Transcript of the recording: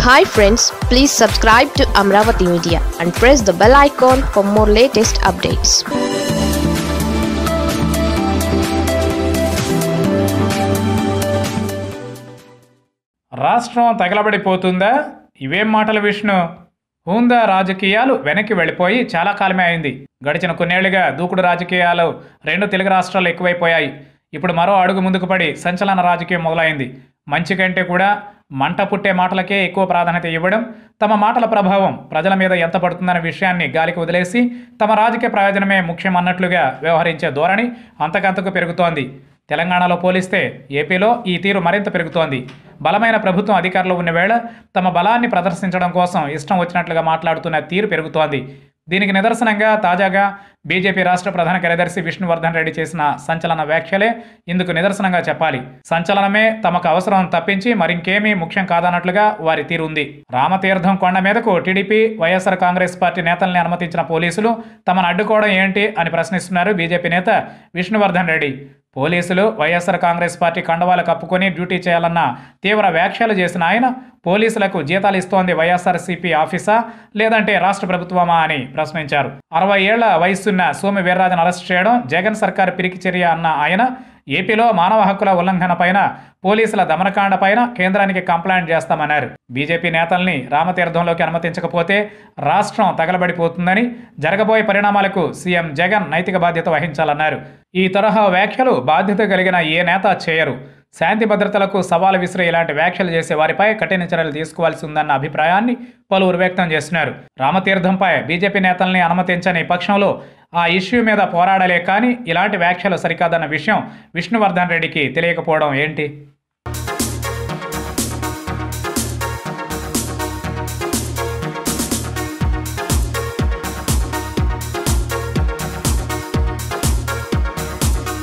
hi friends please subscribe to Amaravati media and press the bell icon for more latest updates రాష్ట్రం తగలబడిపోతుందా ఇవేం మాటలు విష్ణు హూందా రాజకీయాలు వెనక్కి వెళ్ళిపోయి చాలా కాలమే అయింది గడిచిన కొన్నేళ్లుగా దూకుడు రాజకీయాలు రెండు తెలుగు రాష్ట్రాలు ఎక్కువైపోయాయి ఇప్పుడు మరో అడుగు ముందుకు పడి సంచలన రాజకీయం మొదలైంది మంచి కంటే కూడా మంట పుట్టే మాటలకే ఎక్కువ ప్రాధాన్యత ఇవ్వడం తమ మాటల ప్రభావం ప్రజల మీద ఎంత పడుతుందనే విషయాన్ని గాలికి వదిలేసి తమ రాజకీయ ప్రయోజనమే ముఖ్యం అన్నట్లుగా వ్యవహరించే ధోరణి అంతకంతకు పెరుగుతోంది తెలంగాణలో పోలిస్తే ఏపీలో ఈ తీరు మరింత పెరుగుతోంది బలమైన ప్రభుత్వం అధికారంలో ఉన్న వేళ తమ బలాన్ని ప్రదర్శించడం కోసం ఇష్టం వచ్చినట్లుగా మాట్లాడుతున్న తీరు పెరుగుతోంది దీనికి నిదర్శనంగా తాజాగా బీజేపీ రాష్ట్ర ప్రధాన కార్యదర్శి విష్ణువర్ధన్ రెడ్డి చేసిన సంచలన వ్యాఖ్యలే ఇందుకు నిదర్శనంగా చెప్పాలి సంచలనమే తమకు అవసరం తప్పించి మరింకేమీ ముఖ్యం కాదన్నట్లుగా వారి తీరు ఉంది రామతీర్థం కొండ మీదకు టీడీపీ వైఎస్ఆర్ కాంగ్రెస్ పార్టీ నేతల్ని అనుమతించిన పోలీసులు తమను అడ్డుకోవడం ఏంటి అని ప్రశ్నిస్తున్నారు బీజేపీ నేత విష్ణువర్ధన్ రెడ్డి పోలీసులు వైఎస్ఆర్ కాంగ్రెస్ పార్టీ కండవాలు కప్పుకొని డ్యూటీ చేయాలన్న తీవ్ర వ్యాఖ్యలు చేసిన ఆయన పోలీసులకు జీతాలు ఇస్తోంది వైఎస్ఆర్సీపీ ఆఫీసా లేదంటే రాష్ట్ర ప్రభుత్వమా అని ప్రశ్నించారు అరవై ఏళ్ల వయసున్న సోమి వీర్రాజన్ అరెస్ట్ చేయడం జగన్ సర్కార్ పిరికి చర్య అన్న ఆయన ఏపీలో మానవ హక్కుల ఉల్లంఘన పైన పోలీసుల దమనకాండ పైన కేంద్రానికి కంప్లైంట్ చేస్తామన్నారు బీజేపీ నేతల్ని రామతీర్థంలోకి అనుమతించకపోతే రాష్ట్రం తగలబడిపోతుందని జరగబోయే పరిణామాలకు సీఎం జగన్ నైతిక బాధ్యత వహించాలన్నారు ఈ తరహా వ్యాఖ్యలు బాధ్యత కలిగిన ఏ నేత చేయరు శాంతి భద్రతలకు సవాలు విసిరే ఇలాంటి వ్యాఖ్యలు చేసే వారిపై కఠిన చర్యలు తీసుకోవాల్సి ఉందన్న అభిప్రాయాన్ని పలువురు వ్యక్తం చేస్తున్నారు రామతీర్థంపై బీజేపీ నేతల్ని అనుమతించని పక్షంలో ఆ ఇష్యూ మీద పోరాడలే కానీ ఇలాంటి వ్యాఖ్యలు సరికాదన్న విషయం విష్ణువర్ధన్ రెడ్డికి తెలియకపోవడం ఏంటి